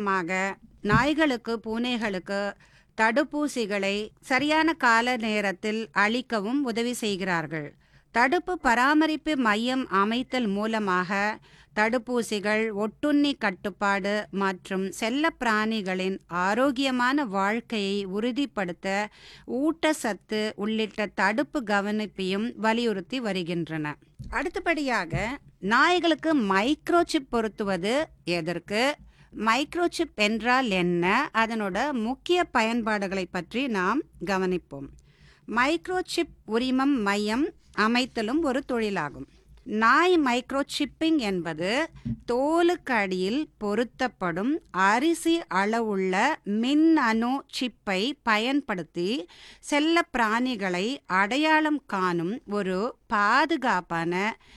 காரணமாக நாய்களுக்கு பூனைகளுக்கு தடுப்பூசிகளை சரியான கால நேரத்தில் அளிக்கவும் உதவி செய்கிறார்கள் தடுப்பு பராமரிப்பு மையம் அமைத்தல் மூலமாக தடுப்பூசிகள் ஒட்டுண்ணி கட்டுப்பாடு மற்றும் செல்லப் பிராணிகளின் ஆரோக்கியமான வாழ்க்கையை உறுதிப்படுத்த ஊட்டச்சத்து உள்ளிட்ட தடுப்பு கவனிப்பையும் வலியுறுத்தி வருகின்றன அடுத்தபடியாக நாய்களுக்கு மைக்ரோசிப் பொருத்துவது எதற்கு மைக்ரோசிப் என்றால் என்ன அதனோட முக்கிய பயன்பாடுகளை பற்றி நாம் கவனிப்போம் மைக்ரோசிப் உரிமம் மையம் அமைத்தலும் ஒரு தொழிலாகும் நாய் மைக்ரோசிப்பிங் என்பது தோலுக்கு அடியில் பொருத்தப்படும் அரிசி அளவுள்ள மின்னணு சிப்பை பயன்படுத்தி செல்ல பிராணிகளை அடையாளம் காணும் ஒரு பாதுகாப்பான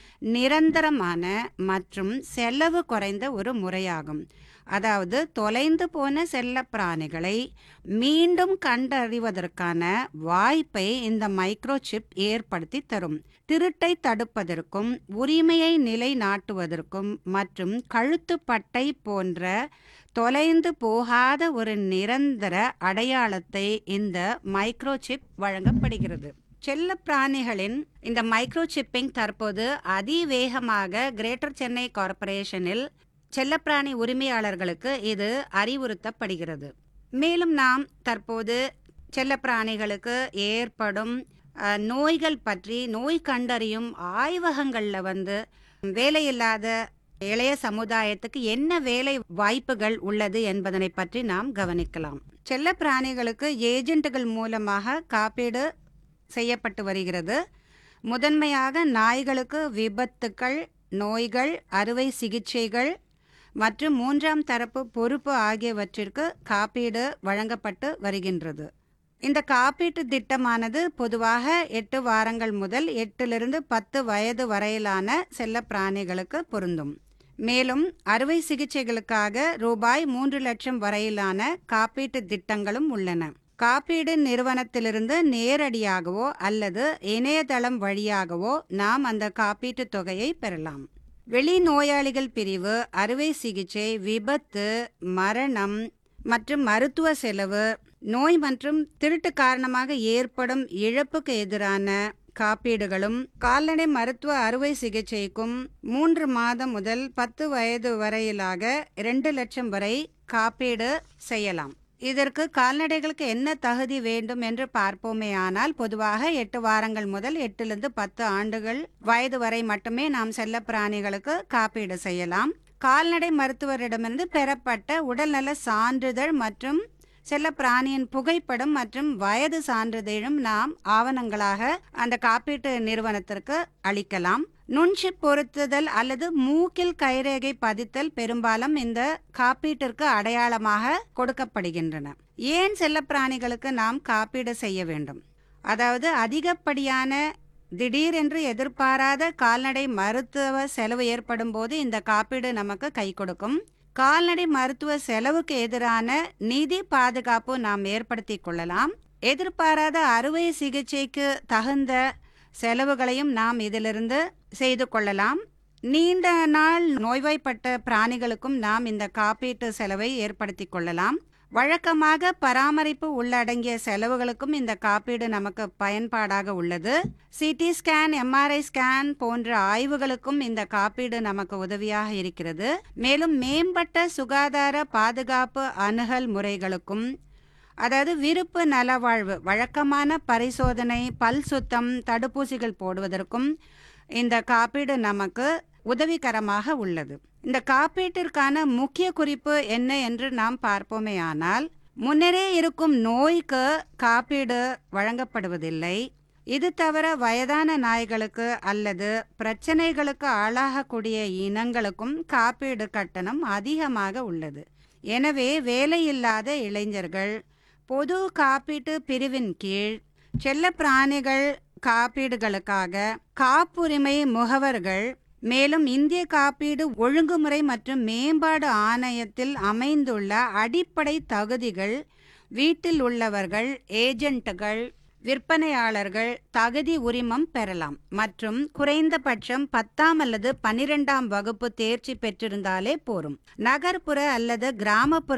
நிரந்தரமான மற்றும் செலவு குறைந்த ஒரு முறையாகும் அதாவது தொலைந்து போன செல்ல பிராணிகளை மீண்டும் கண்டறிவதற்கான வாய்ப்பை இந்த மைக்ரோசிப் ஏற்படுத்தி தரும் திருட்டை தடுப்பதற்கும் உரிமையை நிலைநாட்டுவதற்கும் மற்றும் கழுத்துப்பட்டை போன்ற தொலைந்து போகாத ஒரு நிரந்தர அடையாளத்தை இந்த மைக்ரோசிப் வழங்கப்படுகிறது செல்ல பிராணிகளின் இந்த மைக்ரோசிப்பிங் தற்போது அதிவேகமாக கிரேட்டர் சென்னை கார்ப்பரேஷனில் செல்லப்பிராணி உரிமையாளர்களுக்கு இது அறிவுறுத்தப்படுகிறது மேலும் நாம் தற்போது செல்லப்பிராணிகளுக்கு ஏற்படும் அஹ், நோய்கள் பற்றி நோய் கண்டறியும் ஆய்வகங்களில் வந்து வேலையில்லாத இளைய சமுதாயத்துக்கு என்ன வேலை வாய்ப்புகள் உள்ளது என்பதனை பற்றி நாம் கவனிக்கலாம் செல்ல பிராணிகளுக்கு ஏஜென்ட்டுகள் மூலமாக காப்பீடு செய்யப்பட்டு வருகிறது முதன்மையாக நாய்களுக்கு விபத்துக்கள் நோய்கள் அறுவை சிகிச்சைகள் மற்றும் மூன்றாம் தரப்பு பொறுப்பு ஆகியவற்றிற்கு காப்பீடு வழங்கப்பட்டு வருகின்றது இந்த காப்பீட்டு திட்டமானது பொதுவாக எட்டு வாரங்கள் முதல் எட்டிலிருந்து பத்து வயது வரையிலான செல்ல பிராணிகளுக்கு பொருந்தும் மேலும் அறுவை சிகிச்சைகளுக்காக ரூபாய் மூன்று லட்சம் வரையிலான காப்பீட்டு திட்டங்களும் உள்ளன காப்பீடு நிறுவனத்திலிருந்து நேரடியாகவோ அல்லது இணையதளம் வழியாகவோ நாம் அந்த காப்பீட்டு தொகையை பெறலாம் வெளி நோயாளிகள் பிரிவு அறுவை சிகிச்சை விபத்து மரணம் மற்றும் மருத்துவ செலவு நோய் மற்றும் திருட்டு காரணமாக ஏற்படும் இழப்புக்கு எதிரான காப்பீடுகளும் கால்நடை மருத்துவ அறுவை சிகிச்சைக்கும் மூன்று மாதம் முதல் பத்து வயது வரையிலாக இரண்டு லட்சம் வரை காப்பீடு செய்யலாம் இதற்கு கால்நடைகளுக்கு என்ன தகுதி வேண்டும் என்று பார்ப்போமேயானால் பொதுவாக எட்டு வாரங்கள் முதல் எட்டிலிருந்து பத்து ஆண்டுகள் வயது வரை மட்டுமே நாம் செல்ல பிராணிகளுக்கு காப்பீடு செய்யலாம் கால்நடை மருத்துவரிடமிருந்து பெறப்பட்ட உடல்நல சான்றிதழ் மற்றும் செல்ல பிராணியின் புகைப்படம் மற்றும் வயது சான்றிதழும் நாம் ஆவணங்களாக அந்த காப்பீட்டு நிறுவனத்திற்கு அளிக்கலாம் நுண்சிப் பொருத்துதல் அல்லது மூக்கில் கைரேகை பதித்தல் பெரும்பாலும் இந்த காப்பீட்டிற்கு அடையாளமாக கொடுக்கப்படுகின்றன ஏன் செல்லப்பிராணிகளுக்கு நாம் காப்பீடு செய்ய வேண்டும் அதாவது அதிகப்படியான திடீரென்று எதிர்பாராத கால்நடை மருத்துவ செலவு ஏற்படும் போது இந்த காப்பீடு நமக்கு கை கொடுக்கும் கால்நடை மருத்துவ செலவுக்கு எதிரான நிதி பாதுகாப்பு நாம் ஏற்படுத்தி கொள்ளலாம் எதிர்பாராத அறுவை சிகிச்சைக்கு தகுந்த செலவுகளையும் நாம் இதிலிருந்து செய்து கொள்ளலாம் நீண்ட நாள் நோய்வாய்ப்பட்ட பிராணிகளுக்கும் நாம் இந்த காப்பீட்டு செலவை ஏற்படுத்தி கொள்ளலாம் வழக்கமாக பராமரிப்பு உள்ளடங்கிய செலவுகளுக்கும் இந்த காப்பீடு நமக்கு பயன்பாடாக உள்ளது சிடி ஸ்கேன் எம்ஆர்ஐ ஸ்கேன் போன்ற ஆய்வுகளுக்கும் இந்த காப்பீடு நமக்கு உதவியாக இருக்கிறது மேலும் மேம்பட்ட சுகாதார பாதுகாப்பு அணுகல் முறைகளுக்கும் அதாவது விருப்பு நலவாழ்வு வழக்கமான பரிசோதனை பல் சுத்தம் தடுப்பூசிகள் போடுவதற்கும் இந்த காப்பீடு நமக்கு உதவிகரமாக உள்ளது இந்த காப்பீட்டிற்கான முக்கிய குறிப்பு என்ன என்று நாம் பார்ப்போமேயானால் முன்னரே இருக்கும் நோய்க்கு காப்பீடு வழங்கப்படுவதில்லை இது தவிர வயதான நாய்களுக்கு அல்லது பிரச்சனைகளுக்கு ஆளாகக்கூடிய இனங்களுக்கும் காப்பீடு கட்டணம் அதிகமாக உள்ளது எனவே வேலையில்லாத இளைஞர்கள் பொது காப்பீட்டு பிரிவின் கீழ் செல்ல பிராணிகள் காப்பீடுகளுக்காக காப்புரிமை முகவர்கள் மேலும் இந்திய காப்பீடு ஒழுங்குமுறை மற்றும் மேம்பாடு ஆணையத்தில் அமைந்துள்ள அடிப்படை தகுதிகள் வீட்டில் உள்ளவர்கள் ஏஜென்ட்டுகள் விற்பனையாளர்கள் தகுதி உரிமம் பெறலாம் மற்றும் குறைந்தபட்சம் பத்தாம் அல்லது பன்னிரெண்டாம் வகுப்பு தேர்ச்சி பெற்றிருந்தாலே போரும் நகர்ப்புற அல்லது கிராமப்புற